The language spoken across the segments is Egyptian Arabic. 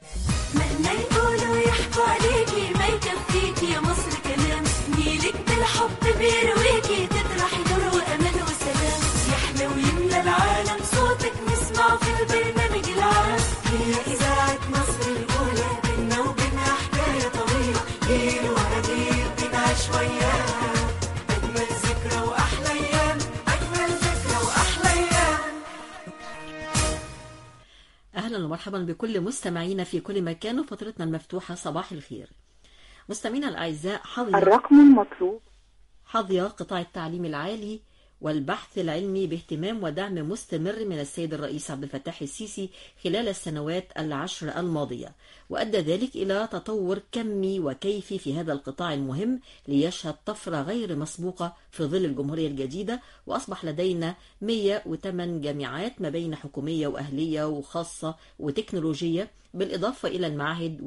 مهما يقولوا يحكوا عليكي ما يكفيكي يا مصر كلام نيلك بالحب بيرويكي تطرحي نور وامل وسلام يحلى ويملى العالم صوتك نسمع في البرنامج العام هي اذاعه مصر الاولى بينا وبينها حكايه طويله ليل ورا ليل بنعيش وياها اجمل ذكرى واحلى ايام اجمل ذكرى واحلى ايام أهلا ومرحبا بكل مستمعينا في كل مكان وفترتنا المفتوحة صباح الخير مستمعينا الأعزاء حظي الرقم المطلوب حظي قطاع التعليم العالي والبحث العلمي باهتمام ودعم مستمر من السيد الرئيس عبد الفتاح السيسي خلال السنوات العشر الماضية وأدى ذلك إلى تطور كمي وكيفي في هذا القطاع المهم ليشهد طفرة غير مسبوقة في ظل الجمهورية الجديدة وأصبح لدينا 108 جامعات ما بين حكومية وأهلية وخاصة وتكنولوجية بالإضافة إلى المعاهد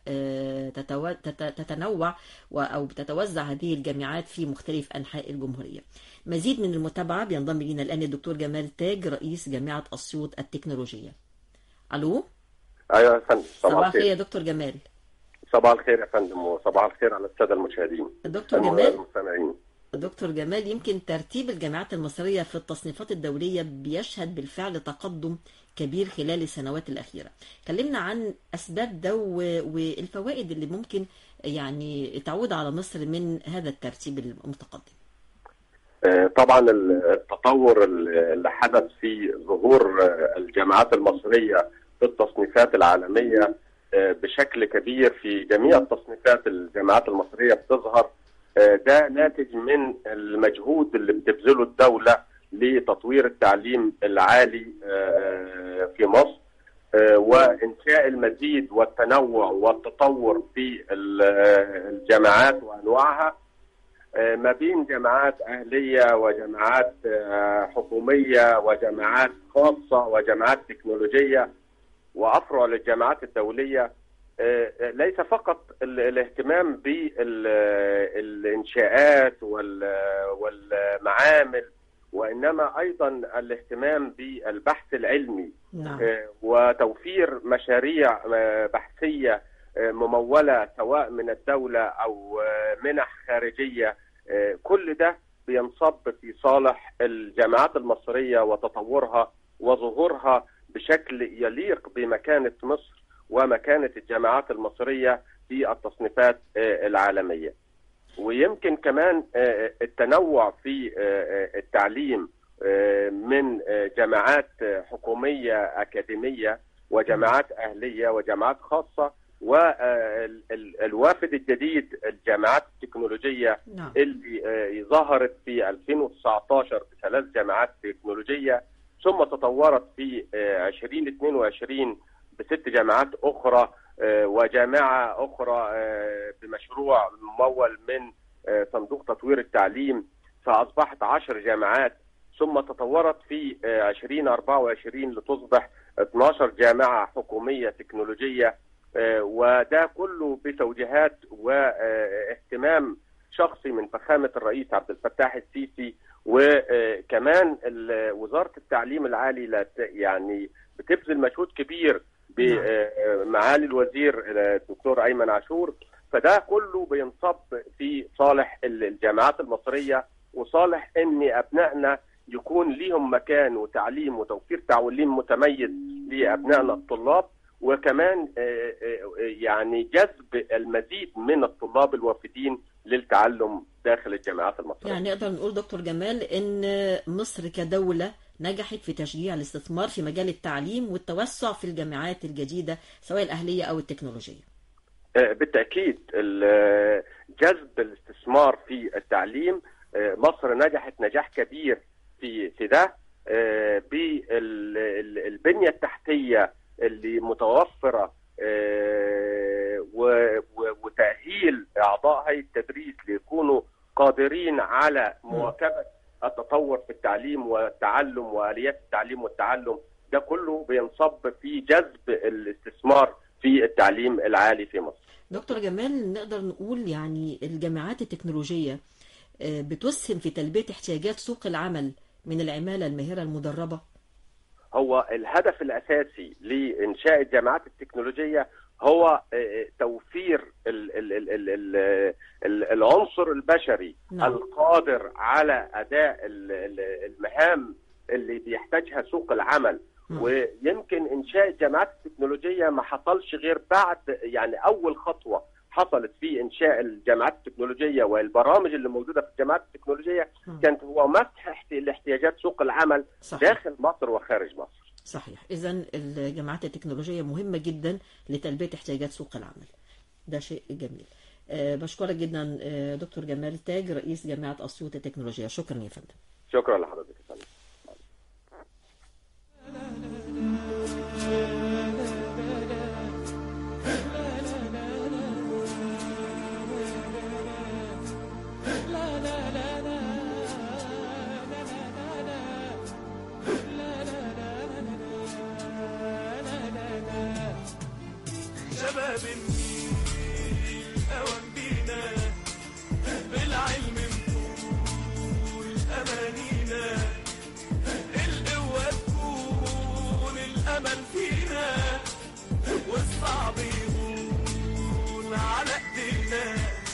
وتتنوع أو تتوزع هذه الجامعات في مختلف أنحاء الجمهورية مزيد من المتابعة بينضم إلينا الآن الدكتور جمال تاج رئيس جامعة أسيوط التكنولوجية ألو ايوه يا فندم صباح الخير يا دكتور جمال صباح الخير يا فندم وصباح الخير على الساده المشاهدين دكتور الم- جمال المستمعين دكتور جمال يمكن ترتيب الجامعات المصرية في التصنيفات الدولية بيشهد بالفعل تقدم كبير خلال السنوات الأخيرة كلمنا عن أسباب ده و- والفوائد اللي ممكن يعني تعود على مصر من هذا الترتيب المتقدم آه، طبعا ال- التطور ال- اللي حدث في ظهور آه، الجامعات المصريه في التصنيفات العالميه آه، بشكل كبير في جميع التصنيفات الجامعات المصريه بتظهر آه، ده ناتج من المجهود اللي بتبذله الدوله لتطوير التعليم العالي آه، في مصر آه، وانشاء المزيد والتنوع والتطور في ال- آه، الجامعات وانواعها آه، ما بين جامعات اهليه وجامعات آه، حكوميه وجامعات خاصه وجامعات تكنولوجيه وافرع للجامعات الدوليه آه، آه، ليس فقط ال- الاهتمام بالانشاءات والمعامل وانما ايضا الاهتمام بالبحث العلمي نعم آه، وتوفير مشاريع آه، بحثيه آه، مموله سواء من الدوله او آه، منح خارجيه آه، كل ده بينصب في صالح الجامعات المصريه وتطورها وظهورها بشكل يليق بمكانه مصر ومكانه الجامعات المصريه في التصنيفات آه، العالميه. ويمكن كمان آه، التنوع في آه، التعليم آه، من آه، جامعات آه، حكوميه اكاديميه وجامعات اهليه وجامعات خاصه والوافد الجديد الجامعات التكنولوجيه نعم اللي آه، ظهرت في 2019 بثلاث جامعات تكنولوجيه ثم تطورت في آه، 2022 بست جامعات اخرى آه، وجامعه اخرى آه، بمشروع ممول من آه، صندوق تطوير التعليم فاصبحت 10 جامعات ثم تطورت في آه، 2024 لتصبح 12 جامعه حكوميه تكنولوجيه آه، وده كله بتوجيهات واهتمام شخصي من فخامه الرئيس عبد الفتاح السيسي وكمان ال- وزاره التعليم العالي لا ت- يعني بتبذل مجهود كبير بمعالي الوزير الدكتور ايمن عاشور فده كله بينصب في صالح ال- الجامعات المصريه وصالح ان ابنائنا يكون ليهم مكان وتعليم وتوفير تعليم متميز لابنائنا الطلاب وكمان آه، آه، يعني جذب المزيد من الطلاب الوافدين للتعلم داخل الجامعات المصريه. يعني نقدر نقول دكتور جمال ان مصر كدولة نجحت في تشجيع الاستثمار في مجال التعليم والتوسع في الجامعات الجديدة سواء الأهلية أو التكنولوجية آه، بالتاكيد ال- جذب الاستثمار في التعليم آه، مصر نجحت نجاح كبير في في ده آه، بالبنيه التحتيه اللي متوفره آه، و- و- وتاهيل اعضاء هيئه التدريس ليكونوا قادرين على مواكبه التطور في التعليم والتعلم واليات التعليم والتعلم ده كله بينصب في جذب الاستثمار في التعليم العالي في مصر. دكتور جمال نقدر نقول يعني الجامعات التكنولوجية آه، بتسهم في تلبية احتياجات سوق العمل من العمالة الماهرة المدربة هو الهدف الاساسي لانشاء الجامعات التكنولوجيه هو آه، توفير ال- ال- ال- ال- ال- ال- العنصر البشري نعم. القادر على اداء ال- ال- المهام اللي بيحتاجها سوق العمل مم. ويمكن انشاء الجامعات التكنولوجيه ما حصلش غير بعد يعني اول خطوه حصلت في انشاء الجامعات التكنولوجيه والبرامج اللي موجوده في الجامعات التكنولوجيه مم. كانت هو مسح احت- لاحتياجات سوق العمل صحيح داخل مصر وخارج مصر صحيح إذا الجامعات التكنولوجية مهمة جدا لتلبية احتياجات سوق العمل ده شيء جميل أه بشكرك جدا آه، دكتور جمال تاج رئيس جامعة أسيوط التكنولوجية شكرا يا فندم شكرا لحضرتك يا فندم شباب النيل أوان بينا بالعلم نقول أمانينا القوة تكون الأمل فينا والصعب يهون على إيدينا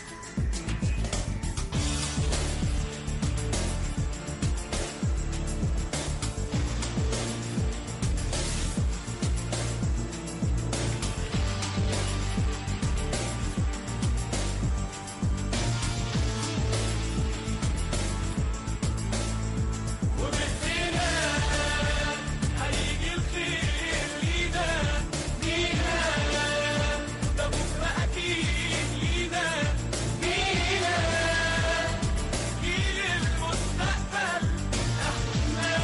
وبإيدينا هيجي الخير لينا لينا ده بكرة أكيد لينا لينا جيل المستقبل إحنا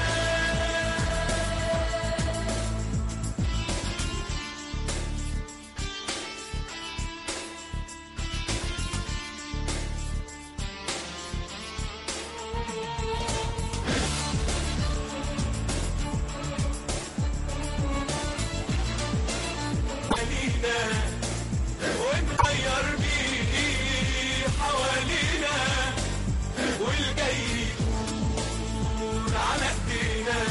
علينا ونغير بيه حوالينا والجاي يكون على ايدينا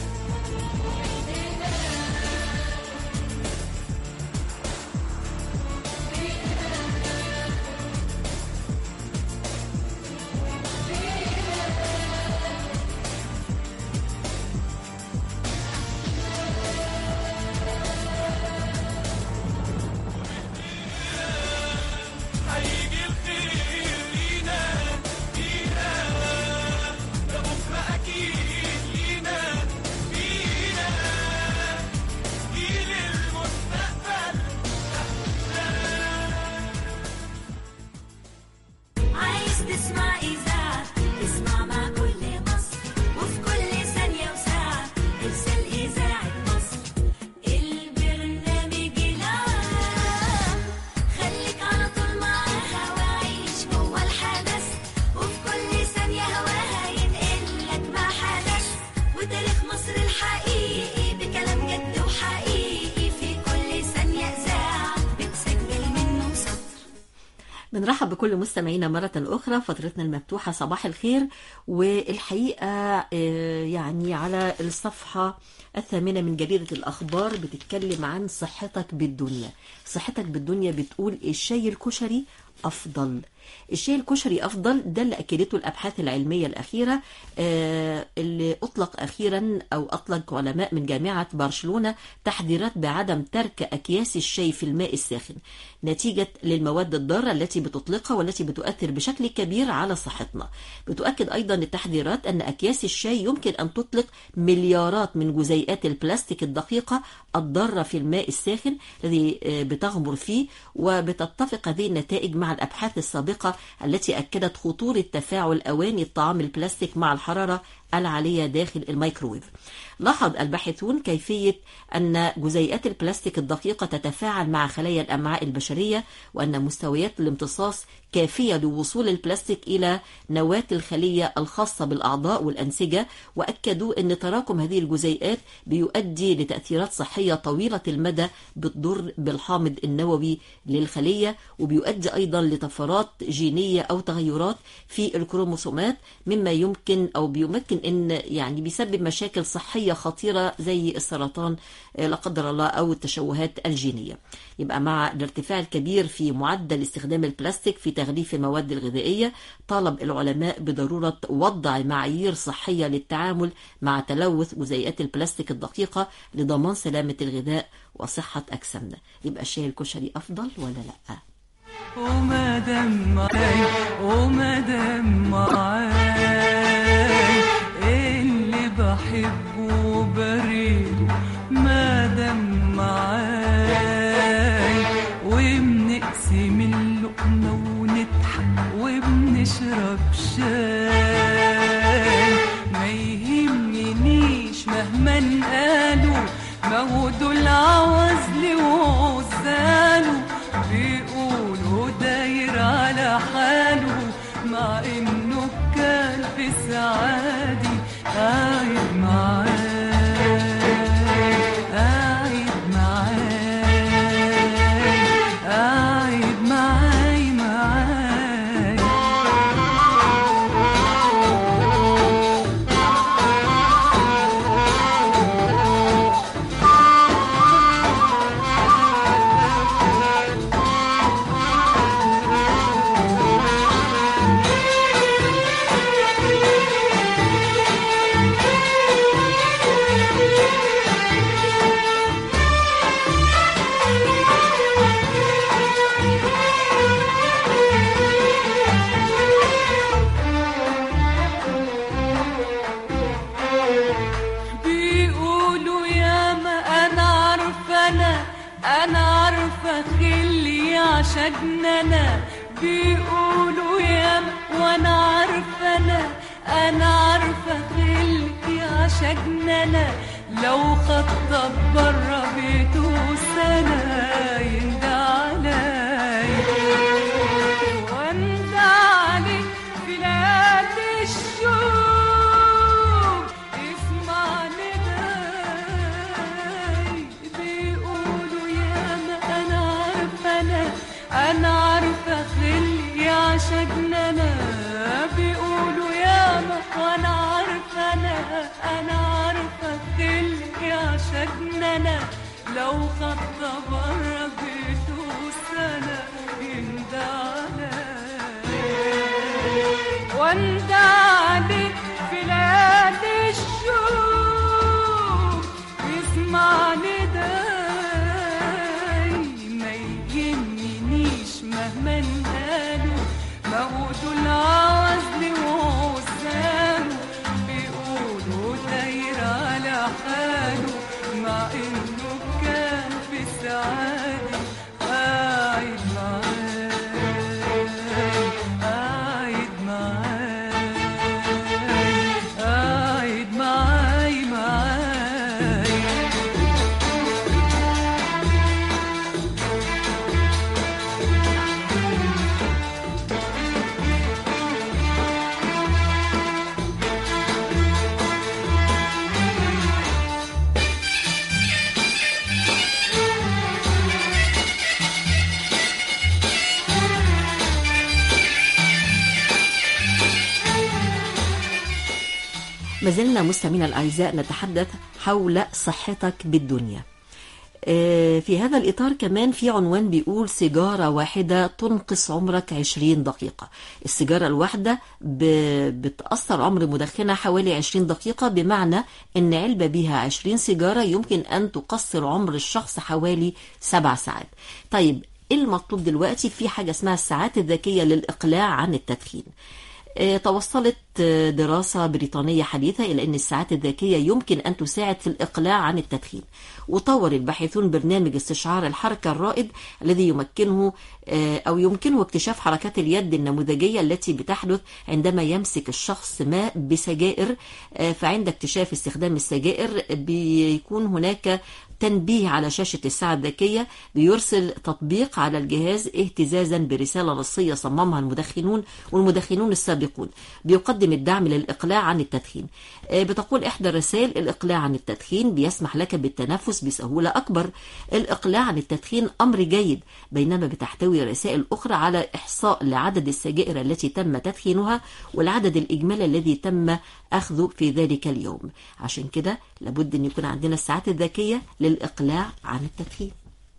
هيجي الخير لينا لينا ده بكرة أكيد لينا لينا جيل المستقبل عايز تسمع إذاعة اسمع مع كل مصر وفي كل ثانية وساعة ارسل إذاعة مصر البرنامج العام خليك على طول معاها وعيش جوه الحدث وفي كل ثانية هواها ينقلك ما حدث وتاريخ مصر الحقيقي بكلام جد وحقيقي في كل ثانية إذاعة بتسجل منه سطر بنرحب بكل مستمعينا مرة أخرى فترتنا المفتوحة صباح الخير والحقيقة آه، يعني على الصفحة الثامنة من جريدة الأخبار بتتكلم عن صحتك بالدنيا صحتك بالدنيا بتقول الشاي الكشري أفضل الشاي الكشري أفضل ده اللي أكدته الأبحاث العلمية الأخيرة آه، اللي أطلق أخيرا أو أطلق علماء من جامعة برشلونة تحذيرات بعدم ترك أكياس الشاي في الماء الساخن نتيجة للمواد الضارة التي بتطلقها والتي بتؤثر بشكل كبير على صحتنا بتؤكد أيضا التحذيرات أن أكياس الشاي يمكن أن تطلق مليارات من جزيئات البلاستيك الدقيقة الضارة في الماء الساخن الذي آه، بتغمر فيه وبتتفق هذه النتائج مع الأبحاث السابقة التي أكدت خطورة تفاعل أواني الطعام البلاستيك مع الحرارة العالية داخل الميكروويف لاحظ الباحثون كيفية أن جزيئات البلاستيك الدقيقة تتفاعل مع خلايا الأمعاء البشرية وأن مستويات الامتصاص كافية لوصول البلاستيك إلى نواة الخلية الخاصة بالأعضاء والأنسجة وأكدوا أن تراكم هذه الجزيئات بيؤدي لتأثيرات صحية طويلة المدى بتضر بالحامض النووي للخلية وبيؤدي أيضا لطفرات جينية أو تغيرات في الكروموسومات مما يمكن أو بيمكن ممكن ان يعني بيسبب مشاكل صحيه خطيره زي السرطان آه، لا قدر الله او التشوهات الجينيه يبقى مع الارتفاع الكبير في معدل استخدام البلاستيك في تغليف المواد الغذائيه طالب العلماء بضروره وضع معايير صحيه للتعامل مع تلوث جزيئات البلاستيك الدقيقه لضمان سلامه الغذاء وصحه اجسامنا يبقى الشاي الكشري افضل ولا لا وما دام معاي وما دام معاي اللي بحبه بريد ما دام معاي وبنقسم اللقمة ونضحك وبنشرب شاي ما يهمنيش مهما قالوا ما هو دول عوزلي وعزاله بيقولوا داير على حاله مع انه كان في سعادي قاعد معاي قاعد معاي قاعد معاي معاي بيقولوا يا ما انا عارفه انا انا عارفه خلي عشقنا انا بيقولوا يا ما وانا عارفه انا انا عارفه خلي عشقنا انا لو خطب بره بيته سنه يندى عليا وانت عليك بلاد الشوق اسمع نداي بيقولوا يا ما انا عارفه انا انا عارفه خلي عشقنا انا بيقولوا يا ما وانا عارفه انا انا عارفه خلي عشقنا انا لو خط بره بيته سنه يندى عليا وانت عليك بلاد الشوق اسمع نداي ما يهمنيش مهما قالوا ما هو دول عوزلي وعزاله بيقولوا داير على حاله مع انه كان في سعادة قاعد معاي قاعد معاي قاعد معاي معاي ما زلنا مستمعينا الأعزاء نتحدث حول صحتك بالدنيا آه، في هذا الإطار كمان في عنوان بيقول سيجارة واحدة تنقص عمرك 20 دقيقة السيجارة الواحدة ب- بتأثر عمر مدخنة حوالي 20 دقيقة بمعنى أن علبة بيها 20 سيجارة يمكن أن تقصر عمر الشخص حوالي 7 ساعات طيب إيه المطلوب دلوقتي في حاجة اسمها الساعات الذكية للإقلاع عن التدخين آه، توصلت آه، دراسة بريطانية حديثة إلى أن الساعات الذكية يمكن أن تساعد في الإقلاع عن التدخين وطور الباحثون برنامج استشعار الحركة الرائد الذي يمكنه آه، أو يمكنه اكتشاف حركات اليد النموذجية التي بتحدث عندما يمسك الشخص ما بسجائر آه، فعند اكتشاف استخدام السجائر بيكون هناك تنبيه على شاشة الساعة الذكية بيرسل تطبيق على الجهاز اهتزازا برسالة نصية صممها المدخنون والمدخنون السابقون بيقدم يقدم الدعم للإقلاع عن التدخين آه، بتقول إحدى الرسائل الإقلاع عن التدخين بيسمح لك بالتنفس بسهولة أكبر الإقلاع عن التدخين أمر جيد بينما بتحتوي رسائل أخرى على إحصاء لعدد السجائر التي تم تدخينها والعدد الإجمالي الذي تم أخذه في ذلك اليوم عشان كده لابد أن يكون عندنا الساعات الذكية للإقلاع عن التدخين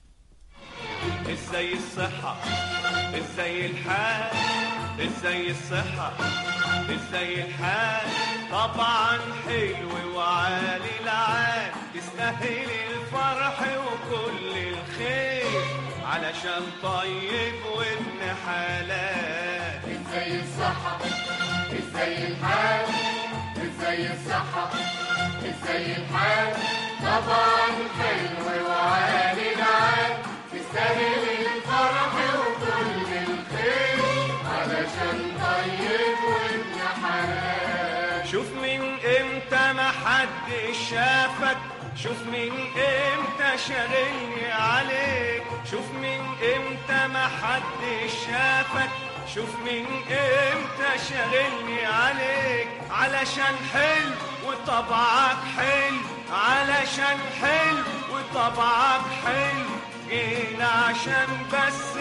ازاي الصحة ازاي الحال ازاي الصحة ازاي الحال طبعا حلو وعالي العال تستاهل الفرح وكل الخير علشان طيب وابن حلال ازاي الصحة ازاي الحال ازاي الصحة ازاي الحال طبعا حلو وعالي العال تستاهل الفرح وكل الخير علشان طيب وابن حلال شوف من امتى ما حد شافك شوف من امتى شاغلني عليك شوف من امتى ما حد شافك شوف من امتى شاغلني عليك علشان حلو وطبعك حلو علشان حلو وطبعك حلو جينا عشان بس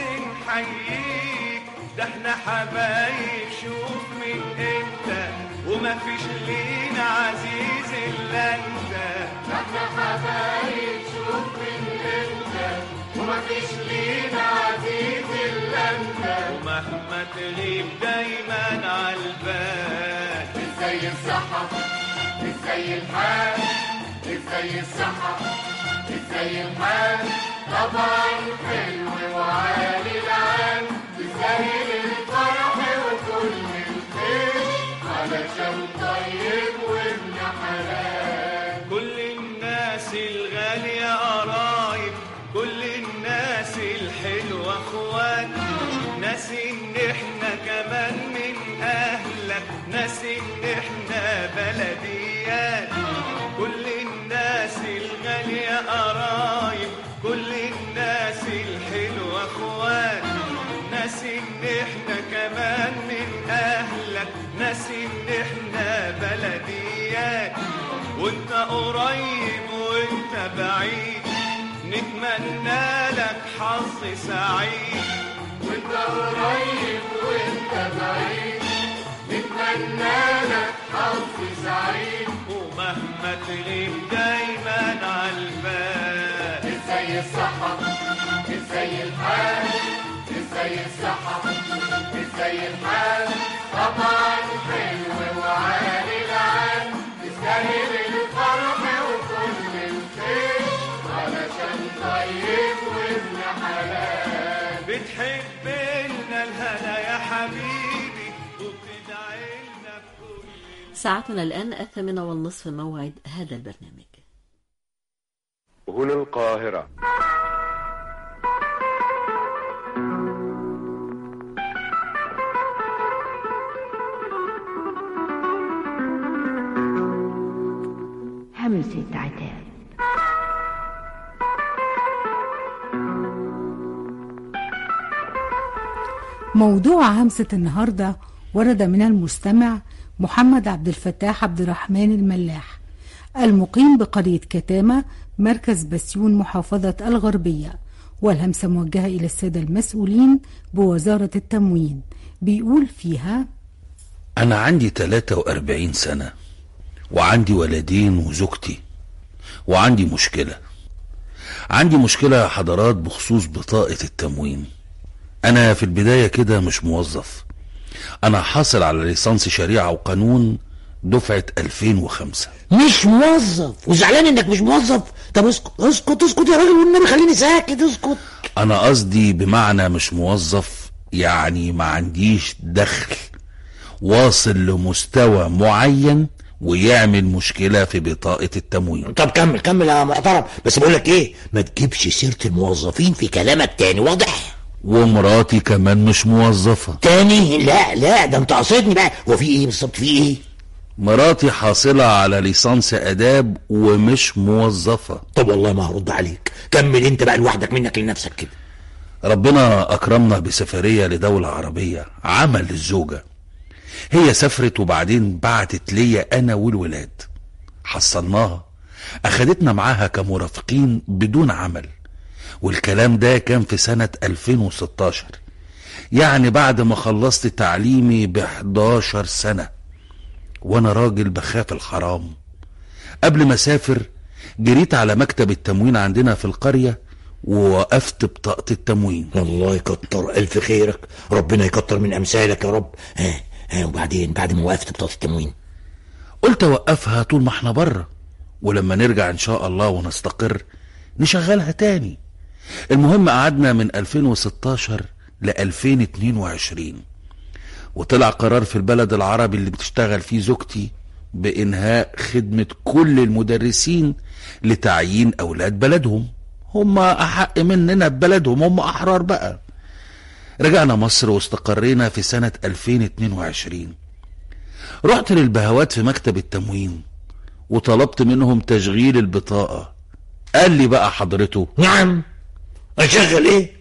نحييك ده احنا حبايب شوف من امتى وما فيش لينا عزيز الا انت احنا حبايب شوف من امتى ومفيش لينا عزيز الا انت ومهما تغيب دايما عالبال ازاي الصحة ازاي الحال ازاي الصحة ازاي الحال طبعا حلو وعالي العال تستاهل الفرح وكل الخير علشان طيب وابن حلال كل الناس الغالية قرايب كل الناس الحلوة اخوات ناس ان احنا كمان من اهلك ناس ان احنا بلديات كل الناس الغالية قرايب كل الناس الحلوة اخوات ناس ان احنا كمان من اهلك ناس ان احنا بلديات وانت قريب وانت بعيد نتمنى لك حظ سعيد وانت قريب وانت بعيد نتمنى لك حظ سعيد ومهما تغيب دايما عالبال ازاي الصحة ازاي الحال ازاي الصحة ازاي الحال طبعا حلو وعالي العال تستاهل الفرح وكل الخير علشان طيب وابن حلال بتحب لنا الهنا يا حبيبي وبتدعي لنا بكل ساعتنا الآن الثامنة والنصف موعد هذا البرنامج هنا القاهرة همسة عتاب موضوع همسة النهاردة ورد من المستمع محمد عبد الفتاح عبد الرحمن الملاح المقيم بقرية كتامة مركز بسيون محافظة الغربية والهمسة موجهة إلى السادة المسؤولين بوزارة التموين بيقول فيها أنا عندي 43 سنة وعندي ولدين وزوجتي وعندي مشكلة عندي مشكلة يا حضرات بخصوص بطاقة التموين أنا في البداية كده مش موظف أنا حاصل على ليسانس شريعة وقانون دفعة 2005 مش موظف وزعلان انك مش موظف طب اسكت اسكت اسكت يا راجل والنبي خليني ساكت اسكت أنا قصدي بمعنى مش موظف يعني ما عنديش دخل واصل لمستوى معين ويعمل مشكلة في بطاقة التموين طب كمل كمل يا محترم بس بقول لك ايه ما تجيبش سيره الموظفين في كلامك تاني واضح ومراتي كمان مش موظفة تاني لا لا ده انت قاصدني بقى هو في ايه بالظبط في ايه مراتي حاصلة على ليسانس آداب ومش موظفة طب والله ما هرد عليك كمل انت بقى لوحدك منك لنفسك كده ربنا أكرمنا بسفرية لدولة عربية عمل للزوجة هي سافرت وبعدين بعتت ليا انا والولاد حصلناها اخدتنا معاها كمرافقين بدون عمل والكلام ده كان في سنة 2016 يعني بعد ما خلصت تعليمي ب 11 سنة وانا راجل بخاف الحرام قبل ما اسافر جريت على مكتب التموين عندنا في القرية ووقفت بطاقة التموين الله يكتر الف خيرك ربنا يكتر من امثالك يا رب ها ها وبعدين بعد ما وقفت بطاقه التموين قلت اوقفها طول ما احنا بره ولما نرجع ان شاء الله ونستقر نشغلها تاني المهم قعدنا من 2016 ل 2022 وطلع قرار في البلد العربي اللي بتشتغل فيه زوجتي بإنهاء خدمة كل المدرسين لتعيين أولاد بلدهم هم أحق مننا ببلدهم هم أحرار بقى رجعنا مصر واستقرينا في سنة 2022 رحت للبهوات في مكتب التموين وطلبت منهم تشغيل البطاقة قال لي بقى حضرته نعم اشغل ايه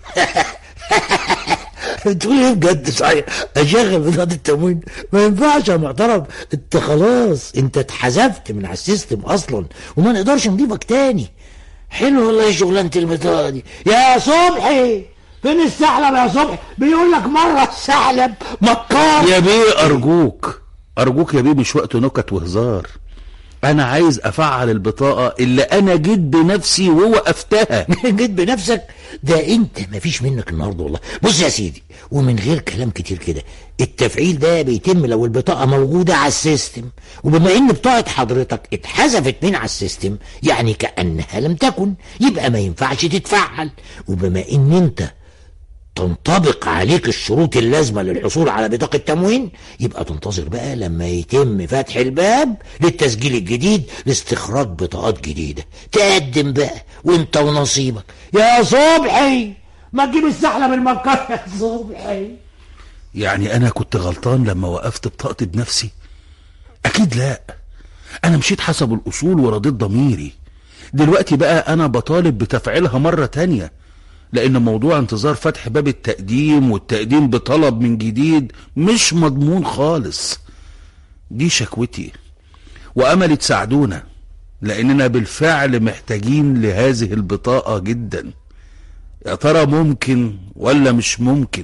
بتقول ايه بجد صحيح اشغل بطاقه التموين ما ينفعش يا محترم انت خلاص انت اتحذفت من على السيستم اصلا وما نقدرش نضيفك تاني حلو والله شغلانه البطاقه دي يا صبحي فين الثعلب يا صبحي بيقول لك مره الثعلب مكار يا بيه أرجوك أرجوك يا بيه مش وقت نكت وهزار أنا عايز أفعل البطاقة اللي أنا جيت بنفسي ووقفتها جيت بنفسك ده انت مفيش منك النهارده والله بص يا سيدي ومن غير كلام كتير كده التفعيل ده بيتم لو البطاقه موجوده على السيستم وبما ان بطاقه حضرتك اتحذفت من على السيستم يعني كانها لم تكن يبقى ما ينفعش تتفعل وبما ان انت تنطبق عليك الشروط اللازمة للحصول على بطاقة تموين يبقى تنتظر بقى لما يتم فتح الباب للتسجيل الجديد لاستخراج بطاقات جديدة تقدم بقى وانت ونصيبك يا صبحي ما تجيب السحلة من المكان يا صبحي يعني أنا كنت غلطان لما وقفت بطاقتي بنفسي أكيد لا أنا مشيت حسب الأصول ورضيت ضميري دلوقتي بقى أنا بطالب بتفعيلها مرة تانية لأن موضوع انتظار فتح باب التقديم والتقديم بطلب من جديد مش مضمون خالص دي شكوتي وأمل تساعدونا لأننا بالفعل محتاجين لهذه البطاقة جدا يا ترى ممكن ولا مش ممكن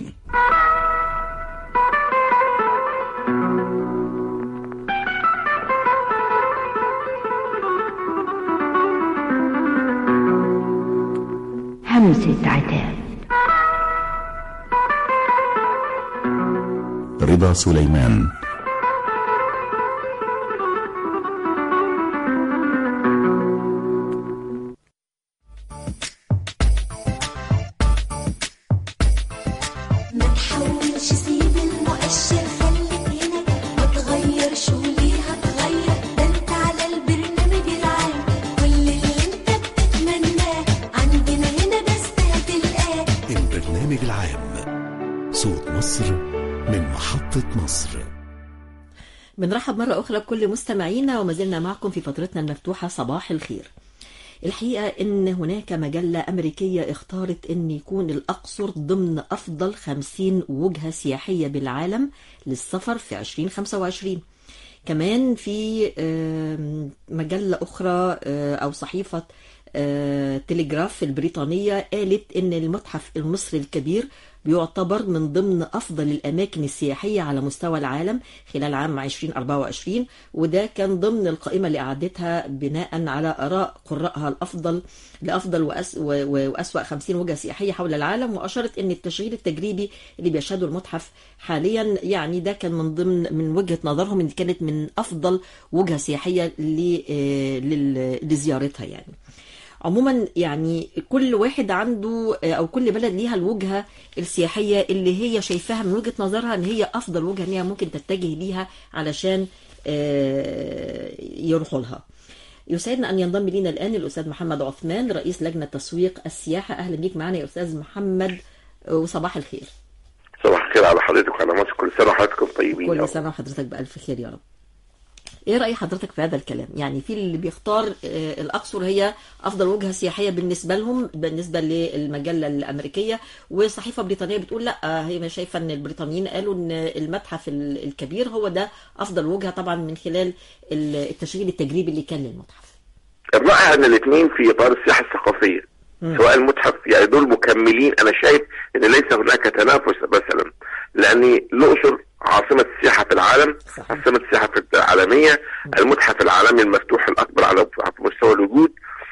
همسة عتاب رضا سليمان ما تحاولش سيب المؤشر خليك هنا ما تغيرش وليه هتغير ده انت على البرنامج العام كل اللي انت بتتمناه عندنا هنا بس هتلقاه البرنامج العام صوت مصر من محطة مصر بنرحب مرة أخرى بكل مستمعينا وما زلنا معكم في فترتنا المفتوحة صباح الخير الحقيقة إن هناك مجلة أمريكية اختارت إن يكون الأقصر ضمن أفضل 50 وجهة سياحية بالعالم للسفر في 2025 كمان في آم، مجلة أخرى آه، أو صحيفة آه، تليجراف البريطانية قالت إن المتحف المصري الكبير بيعتبر من ضمن أفضل الأماكن السياحية على مستوى العالم خلال عام 2024 وده كان ضمن القائمة اللي أعدتها بناء على آراء قراءها الأفضل لأفضل وأس و- و- وأسوأ 50 وجهة سياحية حول العالم وأشارت أن التشغيل التجريبي اللي بيشهده المتحف حاليا يعني ده كان من ضمن من وجهة نظرهم أن كانت من أفضل وجهة سياحية ل- آه، لل- لزيارتها يعني عموما يعني كل واحد عنده او كل بلد ليها الوجهه السياحيه اللي هي شايفاها من وجهه نظرها ان هي افضل وجهه ان هي ممكن تتجه ليها علشان آه، يروحوا لها. يسعدنا ان ينضم لنا الان الاستاذ محمد عثمان رئيس لجنه تسويق السياحه اهلا بيك معنا يا استاذ محمد وصباح الخير. صباح الخير على حضرتك وعلى مصر كل سنه وحضراتكم طيبين يا كل رب. سنه وحضرتك بالف خير يا رب. ايه راي حضرتك في هذا الكلام يعني في اللي بيختار آه، الاقصر هي افضل وجهه سياحيه بالنسبه لهم بالنسبه للمجله الامريكيه وصحيفه بريطانيه بتقول لا آه، هي شايفه ان البريطانيين قالوا ان المتحف ال- الكبير هو ده افضل وجهه طبعا من خلال ال- التشغيل التجريبي اللي كان للمتحف الرائع ان الاثنين في اطار السياحه الثقافيه مم. سواء المتحف يعني دول مكملين انا شايف ان ليس هناك تنافس مثلا لان الاقصر عاصمه السياحه في العالم صحيح. عاصمه السياحه في العالميه المتحف العالمي المفتوح الاكبر على على مستوى الوجود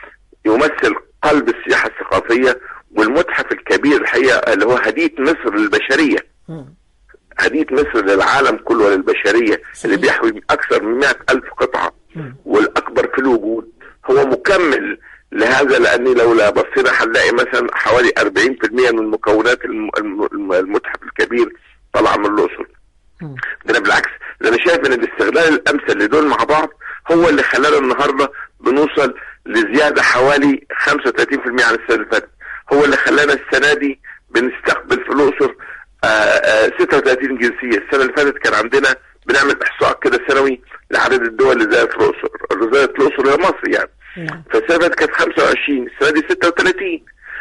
يمثل قلب السياحه الثقافيه والمتحف الكبير الحقيقه اللي هو هديه مصر للبشريه مم. هديه مصر للعالم كله وللبشريه صحيح. اللي بيحوي اكثر من 100 الف قطعه مم. والاكبر في الوجود هو مكمل لهذا لان لولا بصينا هنلاقي مثلا حوالي 40% من مكونات الم- الم- المتحف الكبير طالعه من الاقصر مم. ده أنا بالعكس ده انا شايف ان الاستغلال الامثل لدول مع بعض هو اللي خلانا النهارده بنوصل لزياده حوالي 35% عن السنه اللي فاتت هو اللي خلانا السنه دي بنستقبل في الاقصر آه، آه، 36 جنسيه السنه اللي فاتت كان عندنا بنعمل احصاء كده سنوي لعدد الدول اللي زارت الاقصر اللي زارت الاقصر هي مصر يعني نعم فالسنه اللي فاتت كانت 25 السنه دي 36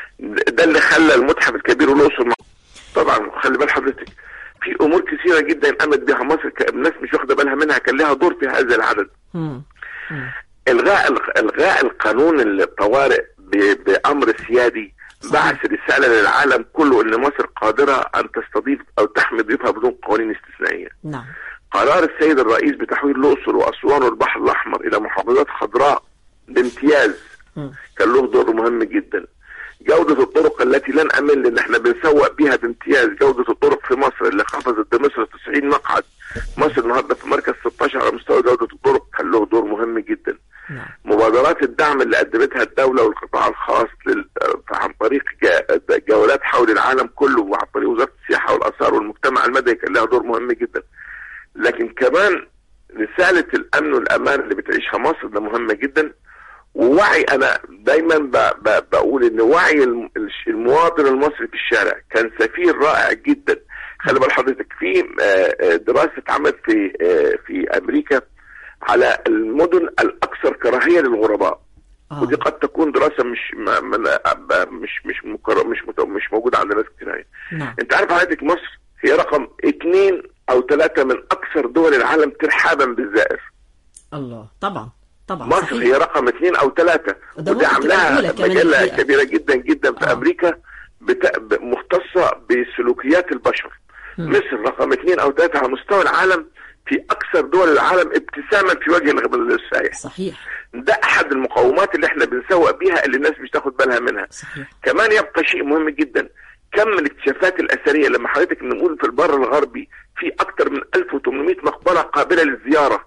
ده اللي خلى المتحف الكبير والاقصر مع- طبعا خلي بال حضرتك في امور كثيره جدا قامت بها مصر ك- الناس مش واخده بالها منها كان لها دور في هذا العدد مم. مم. الغاء الق- الغاء القانون الطوارئ ب- بامر سيادي بعث رساله للعالم كله ان مصر قادره ان تستضيف او تحمي ضيوفها بدون قوانين استثنائيه نعم قرار السيد الرئيس بتحويل الاقصر واسوان والبحر الاحمر الى محافظات خضراء بامتياز مم. كان له دور مهم جدا جودة الطرق التي لن أمل إن إحنا بنسوق بيها بامتياز جودة الطرق في مصر اللي خفضت بمصر 90 مقعد مصر النهارده في مركز 16 على مستوى جودة الطرق كان له دور مهم جدا نعم مبادرات الدعم اللي قدمتها الدولة والقطاع الخاص لل... عن طريق جا- جولات حول العالم كله وعن طريق وزارة السياحة والآثار والمجتمع المدني كان لها دور مهم جدا لكن كمان رسالة الأمن والأمان اللي بتعيشها مصر ده مهمة جدا ووعي أنا دايما ب... ب... بقول إن وعي الم- الش- المواطن المصري في الشارع كان سفير رائع جدا خلي بال حضرتك في آه، آه، دراسة اتعملت في آه، في أمريكا على المدن الأكثر كراهية للغرباء آه. ودي قد تكون دراسة مش ما ما مش مش مكر... مش مت... مش موجودة عند ناس كتير يعني. نعم انت عارف حضرتك مصر هي رقم اثنين او ثلاثة من اكثر دول العالم ترحابا بالزائر الله طبعا طبعا مصر صحيح. هي رقم اثنين او ثلاثة ده ودي ممكن تبقى عاملاها الأولى كمان مجلة الحقيقة. كبيرة جدا جدا في آه. امريكا بت... ب- مختصة بسلوكيات البشر مم. مصر رقم اثنين او ثلاثة على مستوى العالم في اكثر دول العالم ابتساما في وجه الغ- السائح صحيح ده احد المقومات اللي احنا بنسوق بيها اللي الناس مش تاخد بالها منها صحيح كمان يبقى شيء مهم جدا كم الاكتشافات الاثريه لما حضرتك نقول في البر الغربي في اكثر من 1800 مقبره قابله للزياره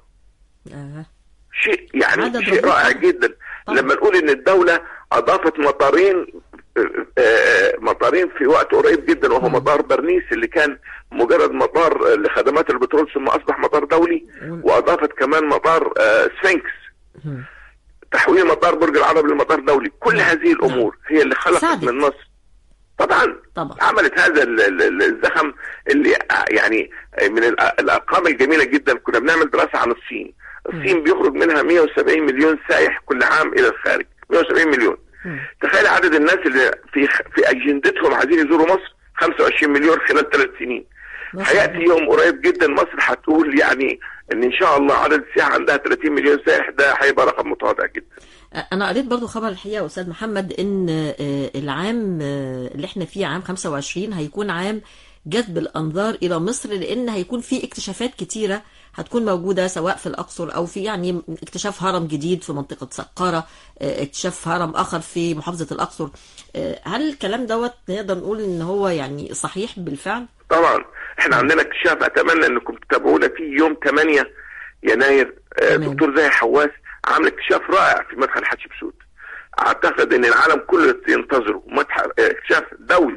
آه. شيء يعني عدد شيء رهيب رائع طبعا. جدا طبعا. لما نقول ان الدوله اضافت مطارين آه، آه، مطارين في وقت قريب جدا وهو مم. مطار برنيس اللي كان مجرد مطار آه، لخدمات البترول ثم اصبح مطار دولي وال- واضافت كمان مطار آه، سفنكس مم. تحويل مطار برج العرب لمطار دولي كل نعم. هذه الامور هي اللي خلقت ساعدت. من مصر طبعا طبعا عملت هذا ال- ال- ال- الزخم اللي يعني من الأ- الارقام الجميله جدا كنا بنعمل دراسه عن الصين الصين بيخرج منها 170 مليون سائح كل عام الى الخارج 170 مليون مم. تخيل عدد الناس اللي في في اجندتهم عايزين يزوروا مصر 25 مليون خلال ثلاث سنين ما شاء هياتي الله. يوم قريب جدا مصر هتقول يعني ان ان شاء الله عدد السياحه عندها 30 مليون سائح ده هيبقى رقم متواضع جدا انا قريت برضو خبر الحقيقه يا استاذ محمد ان آه، العام آه، اللي احنا فيه عام 25 هيكون عام جذب الانظار الى مصر لان هيكون في اكتشافات كتيره هتكون موجوده سواء في الاقصر او في يعني اكتشاف هرم جديد في منطقه سقاره آه، اكتشاف هرم اخر في محافظه الاقصر آه، هل الكلام دوت نقدر نقول ان هو يعني صحيح بالفعل؟ طبعا احنا عندنا اكتشاف اتمنى انكم تتابعونا فيه يوم 8 يناير آه، تمام. دكتور زاهي حواس عامل اكتشاف رائع في مدخل حتشبسوت اعتقد ان العالم كله ينتظره متحف آه، اكتشاف دولي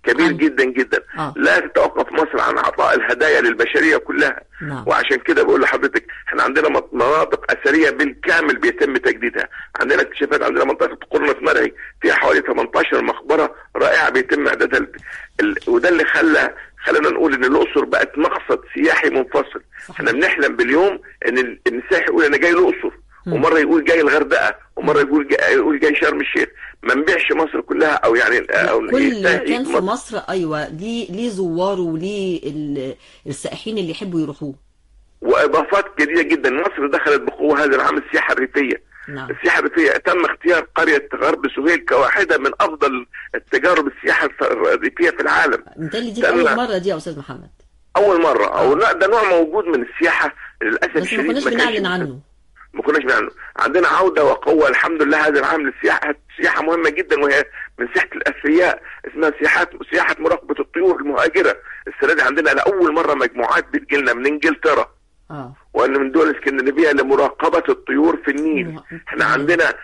كبير جدا جدا آه. لا تتوقف مصر عن عطاء الهدايا للبشريه كلها نعم وعشان كده بقول لحضرتك احنا عندنا مط- مناطق اثريه بالكامل بيتم تجديدها عندنا اكتشافات عندنا منطقه قرنة مرعي فيها حوالي 18 مقبره رائعه بيتم اعدادها ال... ال... وده اللي خلى خلينا نقول ان الاقصر بقت مقصد سياحي منفصل احنا بنحلم باليوم ان ال- ان السائح يقول انا جاي الاقصر ومره يقول جاي الغردقه ومره يقول جاي, يقول جاي شرم الشيخ ما نبيعش مصر كلها او يعني او كل السائح مكان يجي في مصر. مصر ايوه ليه ليه زواره وليه ال- السائحين اللي يحبوا يروحوه واضافات جديده جدا مصر دخلت بقوه هذا العام السياحه الريفيه نعم السياحه الريفيه تم اختيار قريه غرب سهيل كواحده من افضل التجارب السياحه الريفيه في العالم بالتالي دي تم- اول مره دي يا استاذ محمد اول مره او لا ده نوع موجود من السياحه للاسف بس ما الشديد كناش كانش بنعلن عنه ما كناش بنعلن عندنا عوده وقوه الحمد لله هذا العام للسياحه سياحه مهمه جدا وهي من سياحه الاثرياء اسمها سياحه سياحه مراقبه الطيور المهاجره السنه دي عندنا لاول مره مجموعات بتجي لنا من انجلترا اه وان من دول اسكندنافيه لمراقبه الطيور في النيل احنا عندنا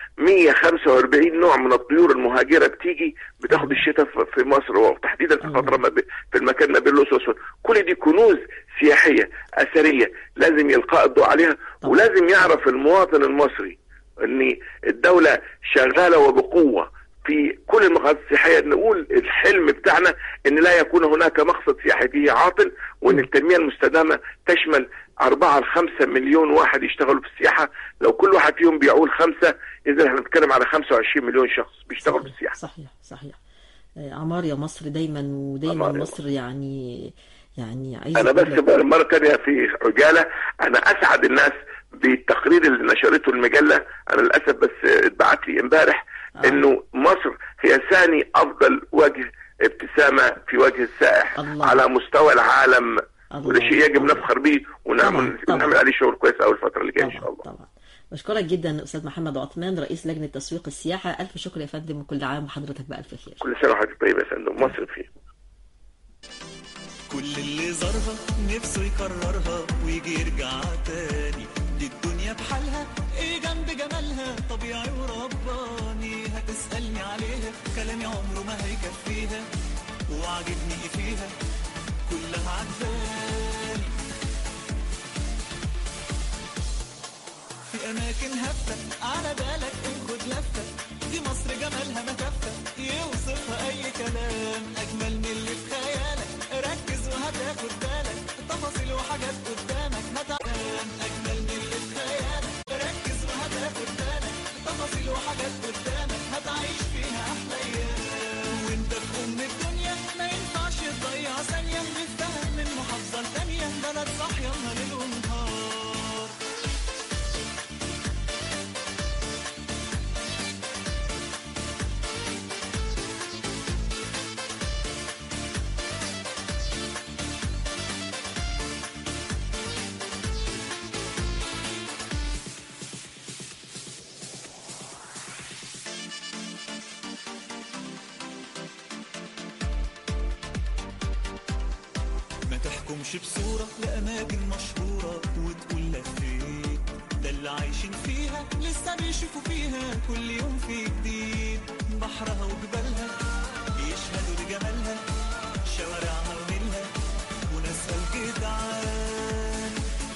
145 نوع من الطيور المهاجره بتيجي بتاخد الشتاء في- في مصر وتحديدا في فتره ما بي- في المكان ما بين الاقصر واسوان كل دي كنوز سياحيه اثريه لازم يلقى الضوء عليها ولازم يعرف المواطن المصري ان الدوله شغاله وبقوه في كل المقاصد السياحيه نقول الحلم بتاعنا ان لا يكون هناك مقصد سياحي فيه عاطل وان التنميه المستدامه تشمل أربعة لخمسة مليون واحد يشتغلوا في السياحة لو كل واحد فيهم بيعول خمسة إذا احنا بنتكلم على 25 مليون شخص بيشتغلوا في السياحة صحيح صحيح آه، عمار يا مصر دايما ودايما عمار يا مصر يعني يعني عايز أنا بس بقى مرة تانية في عجالة أنا أسعد الناس بالتقرير اللي نشرته المجلة أنا للأسف بس اتبعت لي امبارح إنه مصر هي ثاني أفضل وجه ابتسامة في وجه السائح الله. على مستوى العالم الله. وده شيء يجب نفخر به ونعمل طبعاً. نعمل عليه شغل كويس أول الفترة اللي جاية إن شاء الله طبعا بشكرك جدا استاذ محمد عثمان رئيس لجنه تسويق السياحه الف شكر يا فندم وكل عام وحضرتك بالف خير كل سنة وحضرتك طيب يا فندم مصر فيه كل اللي زارها نفسه يكررها ويجي يرجع تاني دي الدنيا بحالها ايه جنب جمالها طبيعي ورباني هتسألني عليها كلامي عمره ما هيكفيها وعاجبني ايه فيها كلها عجباني في اماكن هفة على بالك خد لفة دي مصر جمالها ما كفة يوصفها اي كلام اجمل من اللي في خيالك ركز وهتاخد بالك تفاصيل وحاجات قدامك هتعلم اجمل من اللي في خيالك ركز وهتاخد بالك تفاصيل وحاجات قدامك هتعيش فيها احلى ايام وانت في ام الدنيا ما ينفعش تضيع ثانية نفتهم من محافظة لتانية بلد صاحية نهار ليل ونهار ما تحكمش بصورة لأماكن مشهورة وتقول لفيت ده اللي عايشين فيها لسه بيشوفوا فيها كل يوم في جديد بحرها وجبالها يشهدوا لجمالها شوارعها ونيلها وناسها الجدعان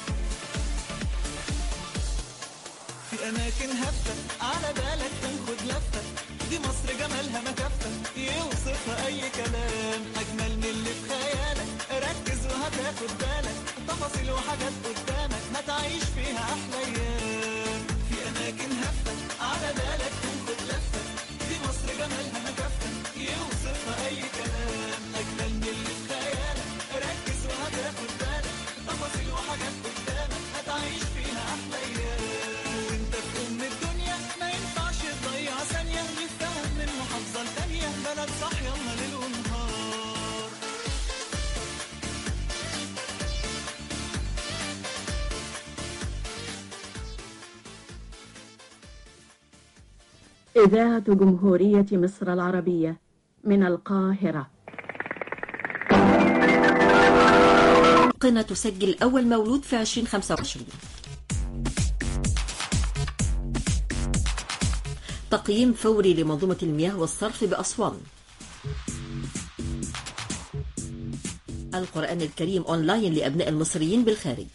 في أماكن هفة على بالك تاخد لفة دي مصر جمالها ما كفة يوصفها أي كلام أجمل من اللي في خيالك ركز وهتاخد بالك تفاصيل وحاجات قدامك هتعيش فيها أحلى أيام في أماكن هفة على بالك تاخد لفة دي مصر جمالها ما كفة يوصفها أي كلام أجمل من اللي في خيالك ركز وهتاخد بالك تفاصيل وحاجات قدامك هتعيش فيها أحلى أيام وأنت في أم الدنيا ما ينفعش تضيع ثانية نفتهم من محافظة لتانية بلد صاحية نهار ليل ونهار إذاعة جمهورية مصر العربية من القاهرة قنا تسجل أول مولود في 2025 تقييم فوري لمنظومة المياه والصرف بأسوان القرآن الكريم أونلاين لأبناء المصريين بالخارج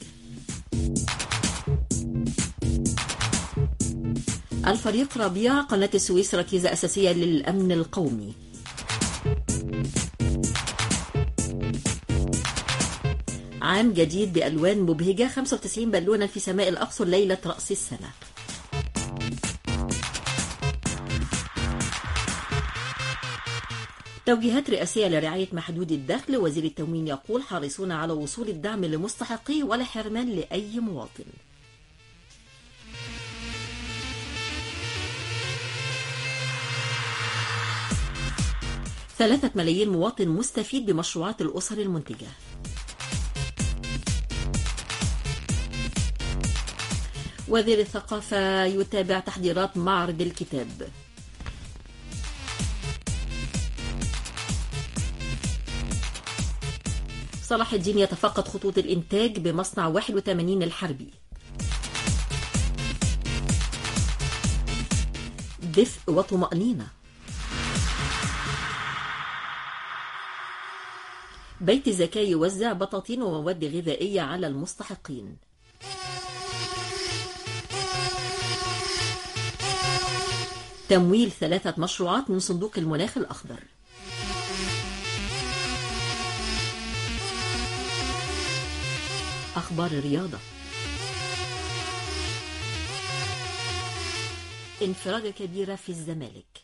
الفريق ربيع قناة السويس ركيزة أساسية للأمن القومي عام جديد بألوان مبهجة 95 بالونة في سماء الأقصر ليلة رأس السنة توجيهات رئاسية لرعاية محدود الدخل وزير التموين يقول حريصون على وصول الدعم لمستحقيه ولا حرمان لأي مواطن ثلاثة ملايين مواطن مستفيد بمشروعات الأسر المنتجة وزير الثقافة يتابع تحضيرات معرض الكتاب صلاح الدين يتفقد خطوط الإنتاج بمصنع 81 الحربي دفء وطمأنينة بيت الزكاة يوزع بطاطين ومواد غذائية على المستحقين تمويل ثلاثة مشروعات من صندوق المناخ الأخضر أخبار الرياضة انفرادة كبيرة في الزمالك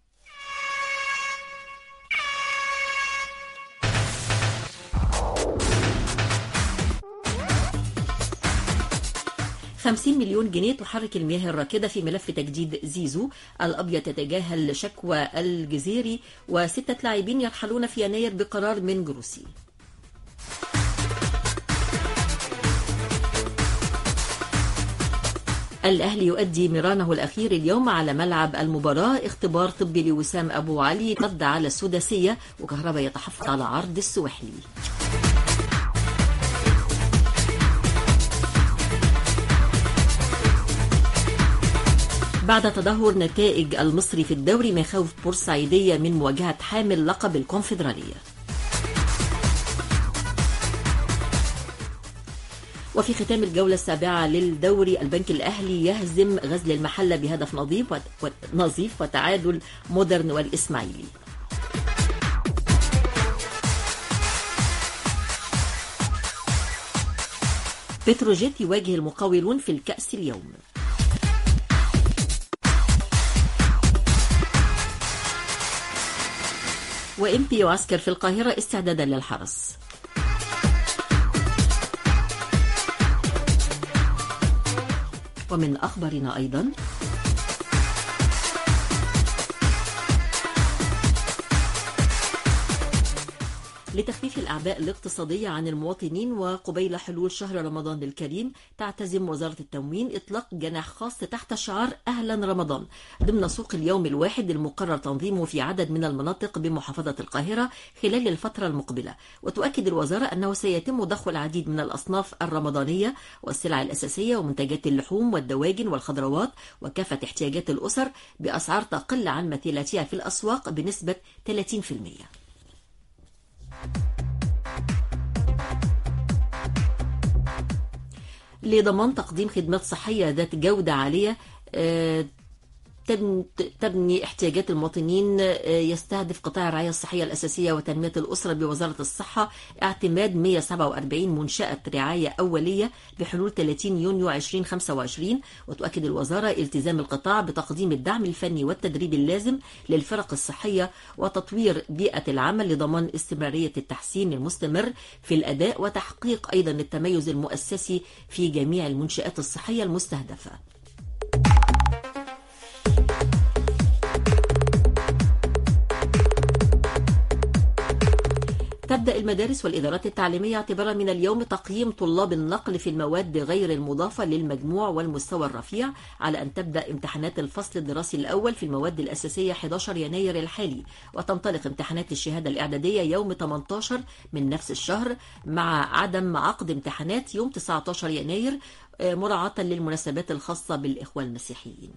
خمسين مليون جنيه تحرك المياه الراكدة في ملف تجديد زيزو الأبيض يتجاهل شكوى الجزيري وستة لاعبين يرحلون في يناير بقرار من جروسي الأهلي يؤدي ميرانه الأخير اليوم على ملعب المباراة اختبار طبي لوسام أبو علي رد على السداسية وكهرباء يتحفظ على عرض السوحلي بعد تدهور نتائج المصري في الدوري مخاوف بورسعيدية من مواجهة حامل لقب الكونفدرالية وفي ختام الجولة السابعة للدوري البنك الأهلي يهزم غزل المحلة بهدف نظيف وت... نظيف وتعادل مودرن والإسماعيلي بتروجيت يواجه المقاولون في الكأس اليوم وإمبي يعسكر في القاهرة استعدادا للحرس ومن أخبارنا أيضا لتخفيف الأعباء الاقتصادية عن المواطنين وقبيل حلول شهر رمضان الكريم تعتزم وزارة التموين إطلاق جناح خاص تحت شعار أهلا رمضان ضمن سوق اليوم الواحد المقرر تنظيمه في عدد من المناطق بمحافظة القاهرة خلال الفترة المقبلة وتؤكد الوزارة أنه سيتم ضخ العديد من الأصناف الرمضانية والسلع الأساسية ومنتجات اللحوم والدواجن والخضروات وكافة احتياجات الأسر بأسعار تقل عن مثيلاتها في الأسواق بنسبة 30%. لضمان تقديم خدمات صحية ذات جودة عالية آه، تبن- تبني احتياجات المواطنين آه، يستهدف قطاع الرعاية الصحية الأساسية وتنمية الأسرة بوزارة الصحة اعتماد 147 منشأة رعاية أولية بحلول 30 يونيو 2025 وتؤكد الوزارة التزام القطاع بتقديم الدعم الفني والتدريب اللازم للفرق الصحية وتطوير بيئة العمل لضمان استمرارية التحسين المستمر في الأداء وتحقيق أيضا التميز المؤسسي في جميع المنشآت الصحية المستهدفة تبدأ المدارس والإدارات التعليمية اعتبارا من اليوم تقييم طلاب النقل في المواد غير المضافة للمجموع والمستوى الرفيع على أن تبدأ امتحانات الفصل الدراسي الأول في المواد الأساسية 11 يناير الحالي وتنطلق امتحانات الشهادة الإعدادية يوم 18 من نفس الشهر مع عدم عقد امتحانات يوم 19 يناير آه، مراعاة للمناسبات الخاصة بالإخوة المسيحيين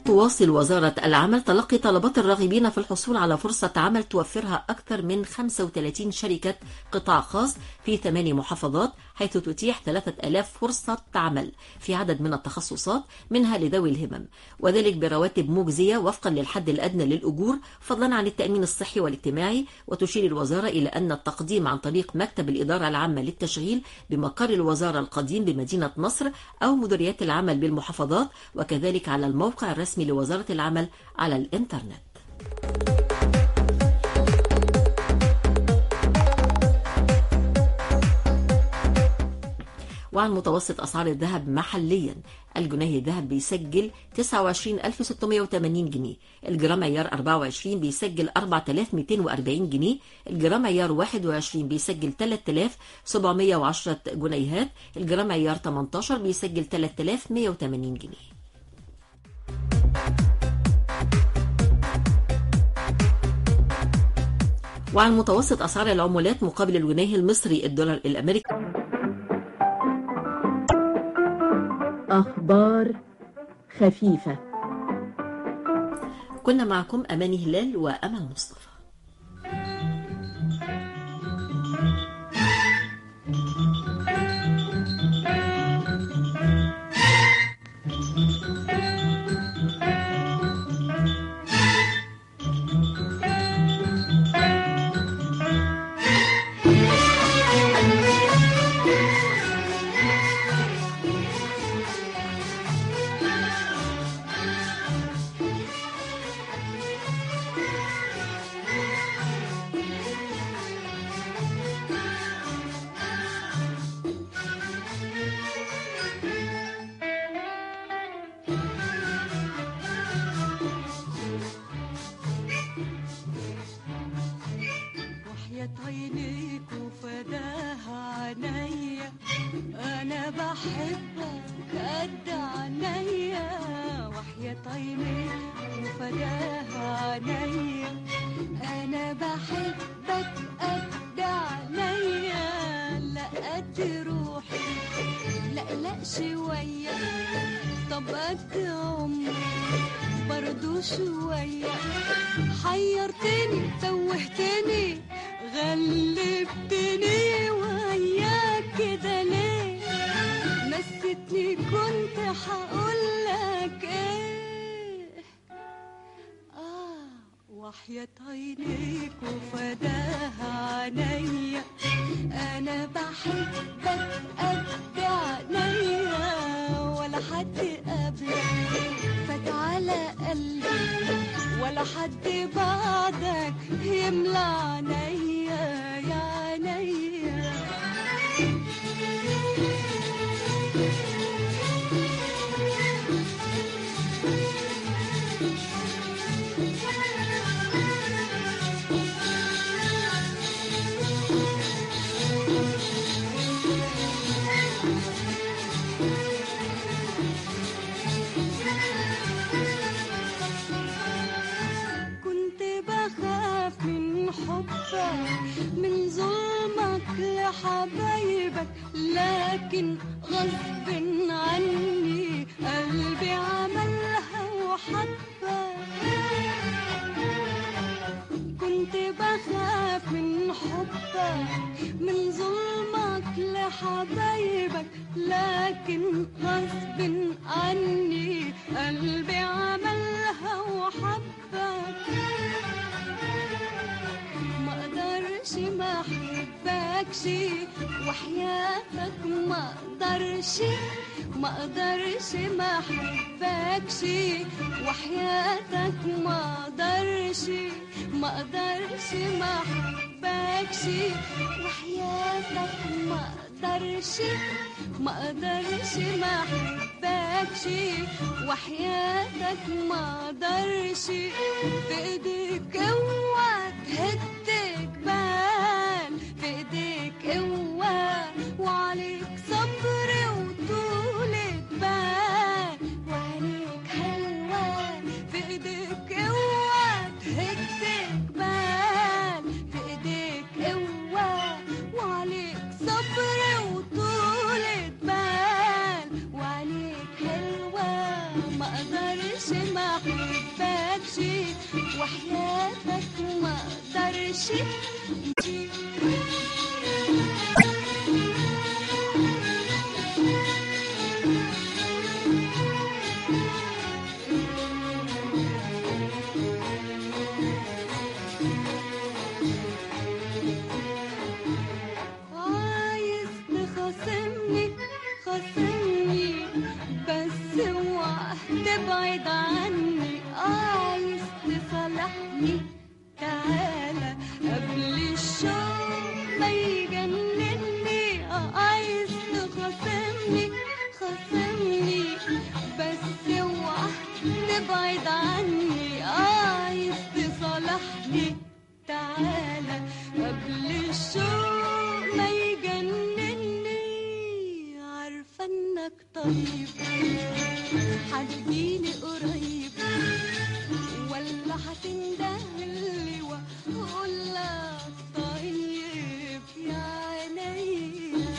تواصل وزارة العمل تلقي طلبات الراغبين في الحصول على فرصة عمل توفرها أكثر من 35 شركة قطاع خاص في ثماني محافظات حيث تتيح 3000 فرصة عمل في عدد من التخصصات منها لذوي الهمم وذلك برواتب مجزية وفقا للحد الأدنى للأجور فضلا عن التأمين الصحي والاجتماعي وتشير الوزارة إلى أن التقديم عن طريق مكتب الإدارة العامة للتشغيل بمقر الوزارة القديم بمدينة نصر أو مديريات العمل بالمحافظات وكذلك على الموقع الرسمي لوزارة العمل على الإنترنت وعن متوسط أسعار الذهب محليا الجنيه الذهب بيسجل 29680 جنيه الجرام عيار 24 بيسجل 4240 جنيه الجرام عيار 21 بيسجل 3710 جنيهات الجرام عيار 18 بيسجل 3180 جنيه وعن متوسط أسعار العملات مقابل الجنيه المصري الدولار الأمريكي أخبار خفيفة كنا معكم أماني هلال وأمل مصطفى وحياة عينيك وفداها عينيا انا بحبك قد عينيا وحياة عينيك وفداها عينيا انا بحبك قد عينيا لا قد روحي لا لا شوية طب قد عمري برضو شوية حيرتني توهتني غلبتني وياك كده ليه نسيتني كنت هقولك ايه اه وحياة عينيك وفداها عينيا انا بحبك قد عينيا ولا حد قبلك فات على قلبي ولا حد بعدك يملى عينيا يا عينيا كنت بخاف من حبك من ظلمك لحبايبك لكن غصب عني قلبي عملها وحبك كنت بخاف من حبك من ظلمك لحبايبك لكن غصب عني قلبي عملها وحبك ما اقدرش ما احبكش وحياتك ما اقدرش ما اقدرش ما احبكش وحياتك ما اقدرش ما اقدرش ما احبكش وحياتك ما اقدرش ما اقدرش ما احبكش وحياتك ما اقدرش في ايديك اوعى تهد جبال في ايديك قوة وعليك صبر وطولة بال وعينيك حلوة في ايديك قوة تهد جبال في ايديك قوة وعليك صبر وطولة بال وعينيك حلوة ما اقدرش ما ما احبكش وحياتك ما اقدرش عايز تخاصمني خاصمني بس اوعى تبعد عني عايز تصالحني تعالى قبل الشوق ما يجنني عايز تخاصمني خاصمني بس اوعى تبعد عني عايز تصالحني تعالى قبل الشوق ما يجنني عارفة انك طيب هتجيلي قريب ولا هتندهلي واقول لك طيب يا عينيا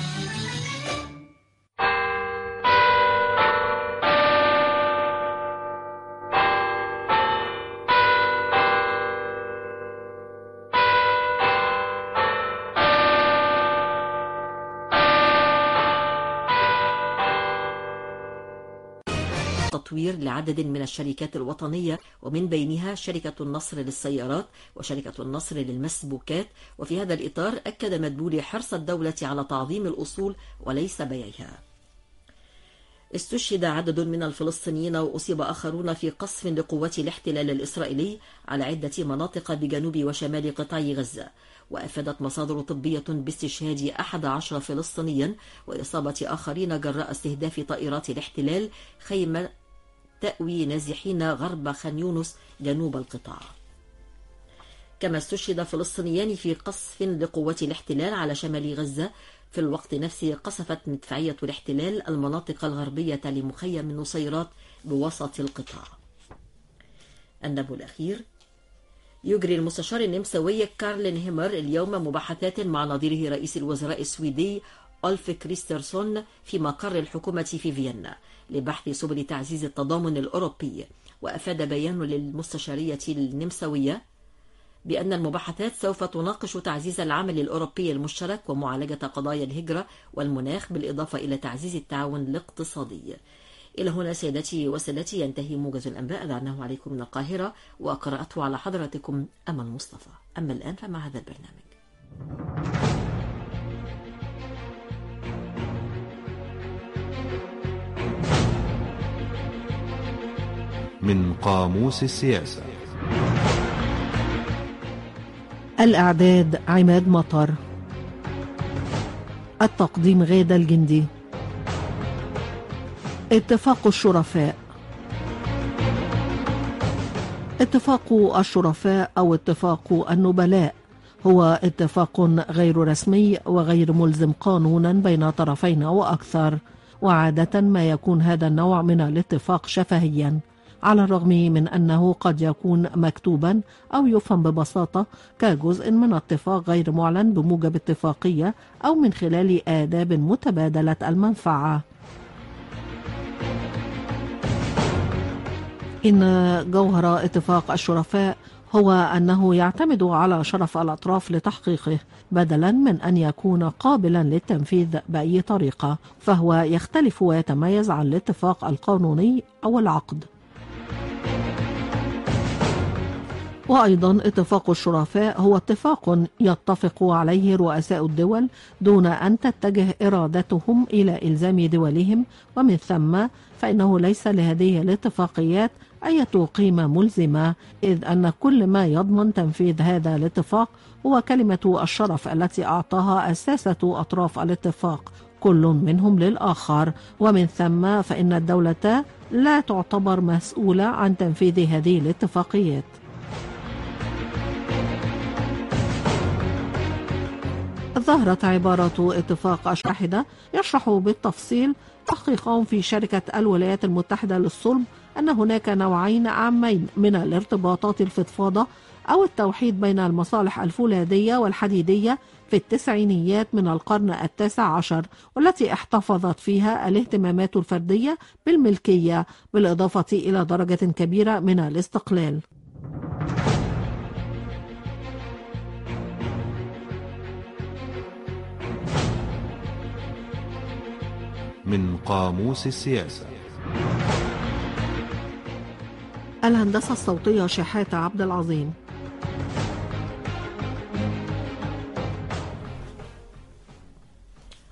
تطوير لعدد من الشركات الوطنية ومن بينها شركة النصر للسيارات وشركة النصر للمسبوكات وفي هذا الإطار أكد مدبولي حرص الدولة على تعظيم الأصول وليس بيعها استشهد عدد من الفلسطينيين وأصيب آخرون في قصف لقوات الاحتلال الإسرائيلي على عدة مناطق بجنوب وشمال قطاع غزة وأفادت مصادر طبية باستشهاد 11 فلسطينيا وإصابة آخرين جراء استهداف طائرات الاحتلال خيمة تأوي نازحين غرب خان يونس جنوب القطاع كما استشهد فلسطينيان في قصف لقوات الاحتلال على شمال غزة في الوقت نفسه قصفت مدفعية الاحتلال المناطق الغربية لمخيم النصيرات بوسط القطاع النبو الأخير يجري المستشار النمساوي كارلين هيمر اليوم مباحثات مع نظيره رئيس الوزراء السويدي ألف كريسترسون في مقر الحكومة في فيينا لبحث سبل تعزيز التضامن الأوروبي وأفاد بيان للمستشارية النمساوية بأن المباحثات سوف تناقش تعزيز العمل الأوروبي المشترك ومعالجة قضايا الهجرة والمناخ بالإضافة إلى تعزيز التعاون الاقتصادي إلى هنا سيدتي وسادتي ينتهي موجز الأنباء دعناه عليكم من القاهرة وقرأته على حضراتكم أمل مصطفى أما الآن فمع هذا البرنامج من قاموس السياسة الإعداد عماد مطر التقديم غادة الجندي اتفاق الشرفاء اتفاق الشرفاء أو اتفاق النبلاء هو اتفاق غير رسمي وغير ملزم قانونا بين طرفين أو أكثر وعادة ما يكون هذا النوع من الاتفاق شفهيا على الرغم من أنه قد يكون مكتوبا أو يفهم ببساطة كجزء من اتفاق غير معلن بموجب اتفاقية أو من خلال آداب متبادلة المنفعة إن جوهر اتفاق الشرفاء هو أنه يعتمد على شرف الأطراف لتحقيقه بدلا من أن يكون قابلا للتنفيذ بأي طريقة فهو يختلف ويتميز عن الاتفاق القانوني أو العقد وأيضا اتفاق الشرفاء هو اتفاق يتفق عليه رؤساء الدول دون أن تتجه إرادتهم إلى إلزام دولهم ومن ثم فإنه ليس لهذه الاتفاقيات أي قيمة ملزمة إذ أن كل ما يضمن تنفيذ هذا الاتفاق هو كلمة الشرف التي أعطاها الساسة أطراف الاتفاق كل منهم للآخر ومن ثم فإن الدولة لا تعتبر مسؤولة عن تنفيذ هذه الاتفاقيات ظهرت عبارة اتفاق أشاحدة يشرح بالتفصيل تحقيقهم في شركة الولايات المتحدة للصلب أن هناك نوعين عامين من الارتباطات الفضفاضة أو التوحيد بين المصالح الفولاذية والحديدية في التسعينيات من القرن التاسع عشر والتي احتفظت فيها الاهتمامات الفردية بالملكية بالإضافة إلى درجة كبيرة من الاستقلال من قاموس السياسة الهندسة الصوتية شحاتة عبد العظيم